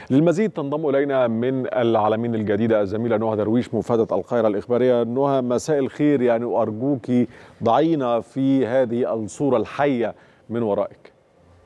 للمزيد تنضم الينا من العالمين الجديده الزميله نهى درويش مفاده القاهره الاخباريه نهى مساء الخير يعني ارجوك ضعينا في هذه الصوره الحيه من ورائك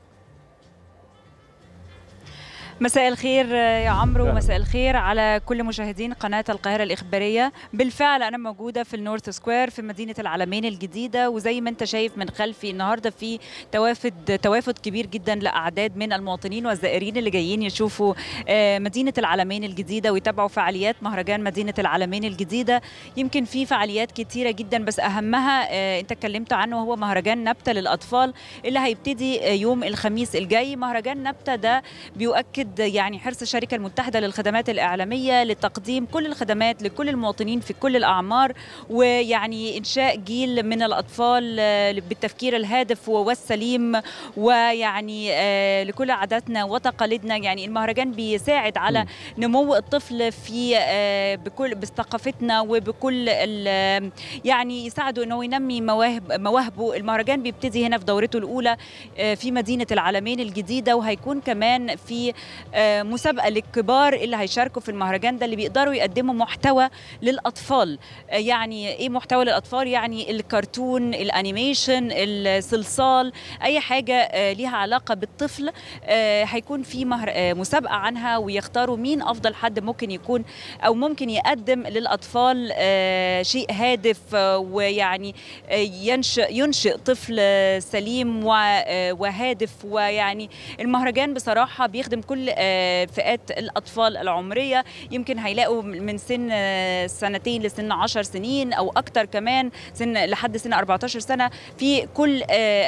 مساء الخير يا عمرو ومساء الخير على كل مشاهدين قناة القاهرة الإخبارية بالفعل أنا موجودة في النورث سكوير في مدينة العلمين الجديدة وزي ما أنت شايف من خلفي النهاردة في توافد توافد كبير جدا لأعداد من المواطنين والزائرين اللي جايين يشوفوا مدينة العلمين الجديدة ويتابعوا فعاليات مهرجان مدينة العلمين الجديدة يمكن في فعاليات كتيرة جدا بس أهمها أنت اتكلمت عنه هو مهرجان نبتة للأطفال اللي هيبتدي يوم الخميس الجاي مهرجان نبتة ده بيؤكد يعني حرص الشركة المتحدة للخدمات الإعلامية لتقديم كل الخدمات لكل المواطنين في كل الأعمار ويعني إنشاء جيل من الأطفال بالتفكير الهادف والسليم ويعني لكل عاداتنا وتقاليدنا يعني المهرجان بيساعد على نمو الطفل في بكل بثقافتنا وبكل يعني يساعده انه ينمي مواهب مواهبه المهرجان بيبتدي هنا في دورته الاولى في مدينه العالمين الجديده وهيكون كمان في مسابقه للكبار اللي هيشاركوا في المهرجان ده اللي بيقدروا يقدموا محتوى للاطفال يعني ايه محتوى للاطفال يعني الكرتون الانيميشن الصلصال اي حاجه ليها علاقه بالطفل هيكون في مهر... مسابقه عنها ويختاروا مين افضل حد ممكن يكون او ممكن يقدم للاطفال شيء هادف ويعني ينشئ ينشئ طفل سليم وهادف ويعني المهرجان بصراحه بيخدم كل فئات الاطفال العمريه يمكن هيلاقوا من سن سنتين لسن 10 سنين او اكتر كمان سن لحد سن 14 سنه في كل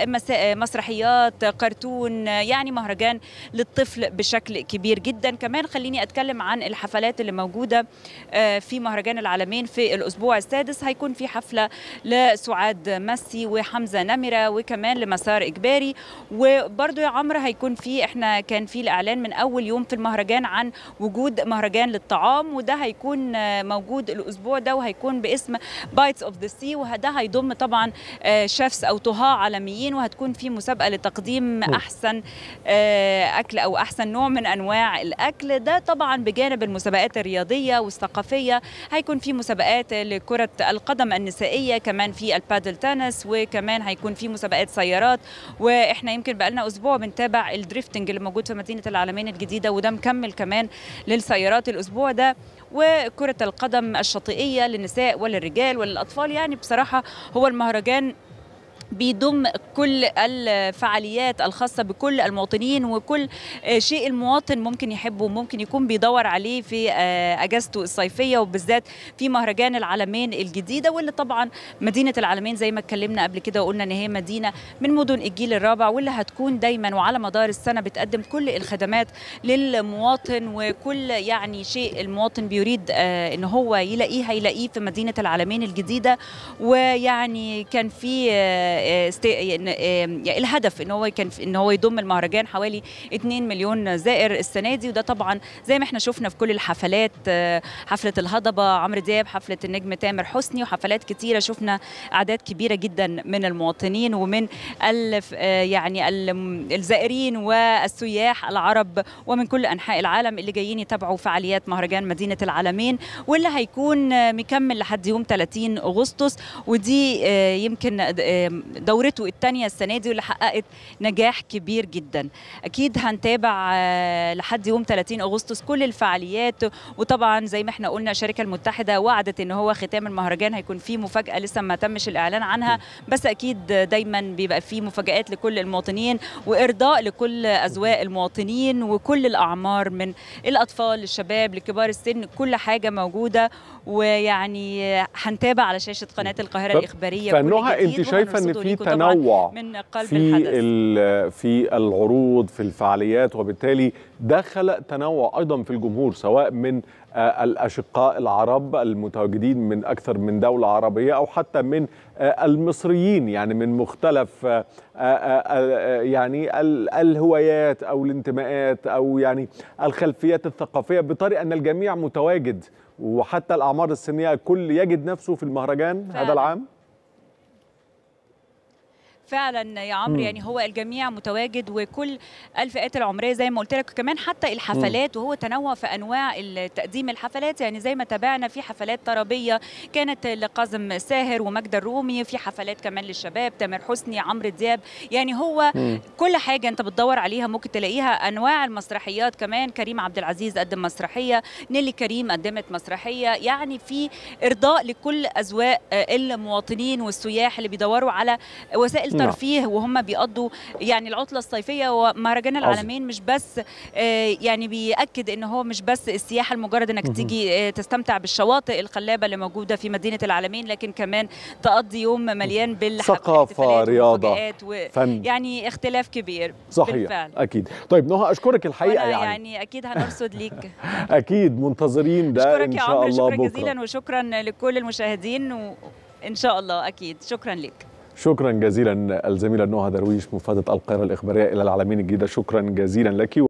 مسرحيات كرتون يعني مهرجان للطفل بشكل كبير جدا كمان خليني اتكلم عن الحفلات اللي موجوده في مهرجان العالمين في الاسبوع السادس هيكون في حفله لسعاد مسي وحمزه نمره وكمان لمسار اجباري وبرده يا عمرو هيكون في احنا كان في الاعلان من اول يوم في المهرجان عن وجود مهرجان للطعام وده هيكون موجود الاسبوع ده وهيكون باسم بايتس اوف ذا سي وده هيضم طبعا شيفs او طهاة عالميين وهتكون في مسابقه لتقديم احسن اكل او احسن نوع من انواع الاكل ده طبعا بجانب المسابقات الرياضيه والثقافيه هيكون في مسابقات لكره القدم النسائيه كمان في البادل تنس وكمان هيكون في مسابقات سيارات واحنا يمكن بقالنا اسبوع بنتابع الدريفتنج اللي موجود في مدينه العالمين الجديده وده مكمل كمان للسيارات الاسبوع ده وكره القدم الشاطئيه للنساء وللرجال وللاطفال يعني بصراحه هو المهرجان بيضم كل الفعاليات الخاصة بكل المواطنين وكل شيء المواطن ممكن يحبه وممكن يكون بيدور عليه في أجازته الصيفية وبالذات في مهرجان العالمين الجديدة واللي طبعا مدينة العالمين زي ما اتكلمنا قبل كده وقلنا إن هي مدينة من مدن الجيل الرابع واللي هتكون دايما وعلى مدار السنة بتقدم كل الخدمات للمواطن وكل يعني شيء المواطن بيريد إن هو يلاقيه هيلاقيه في مدينة العالمين الجديدة ويعني كان في يعني الهدف ان هو كان ان هو يضم المهرجان حوالي 2 مليون زائر السنه دي وده طبعا زي ما احنا شفنا في كل الحفلات حفله الهضبه عمرو دياب حفله النجم تامر حسني وحفلات كتيره شفنا اعداد كبيره جدا من المواطنين ومن يعني الزائرين والسياح العرب ومن كل انحاء العالم اللي جايين يتابعوا فعاليات مهرجان مدينه العالمين واللي هيكون مكمل لحد يوم 30 اغسطس ودي يمكن دورته الثانيه السنه دي واللي حققت نجاح كبير جدا اكيد هنتابع لحد يوم 30 اغسطس كل الفعاليات وطبعا زي ما احنا قلنا الشركه المتحده وعدت ان هو ختام المهرجان هيكون فيه مفاجاه لسه ما تمش الاعلان عنها بس اكيد دايما بيبقى فيه مفاجات لكل المواطنين وارضاء لكل اذواق المواطنين وكل الاعمار من الاطفال للشباب لكبار السن كل حاجه موجوده ويعني هنتابع على شاشه قناه القاهره الاخباريه فنهى انت شايفه ان في تنوع من قلب في الحدث في العروض في الفعاليات وبالتالي ده خلق تنوع ايضا في الجمهور سواء من الاشقاء العرب المتواجدين من اكثر من دوله عربيه او حتى من المصريين يعني من مختلف يعني الهوايات او الانتماءات او يعني الخلفيات الثقافيه بطريقه ان الجميع متواجد وحتى الاعمار السنيه الكل يجد نفسه في المهرجان فعلا. هذا العام فعلا يا عمرو مم. يعني هو الجميع متواجد وكل الفئات العمريه زي ما قلت لك كمان حتى الحفلات وهو تنوع في انواع تقديم الحفلات يعني زي ما تابعنا في حفلات طربيه كانت لقاسم ساهر ومجد الرومي في حفلات كمان للشباب تامر حسني عمرو دياب يعني هو مم. كل حاجه انت بتدور عليها ممكن تلاقيها انواع المسرحيات كمان كريم عبد العزيز قدم مسرحيه نيلي كريم قدمت مسرحيه يعني في ارضاء لكل اذواق آه، المواطنين والسياح اللي بيدوروا على وسائل نعم. ترفيه وهم بيقضوا يعني العطله الصيفيه ومهرجان عظيم. العالمين مش بس آه، يعني بياكد ان هو مش بس السياحه المجرد انك مهم. تيجي آه، تستمتع بالشواطئ الخلابه اللي موجوده في مدينه العالمين لكن كمان تقضي يوم مليان ثقافة، رياضة، و... فن يعني اختلاف كبير صحيح بالفعل. اكيد طيب نهى اشكرك الحقيقه وأنا يعني, يعني اكيد هنرصد ليك اكيد منتظرين ده اشكرك ان يا شاء عمرو الله شكرا بكره جزيلا وشكرا لكل المشاهدين وان شاء الله اكيد شكرا لك شكرا جزيلا الزميله نهى درويش مفاده القاهره الاخباريه الى العالمين الجديده شكرا جزيلا لك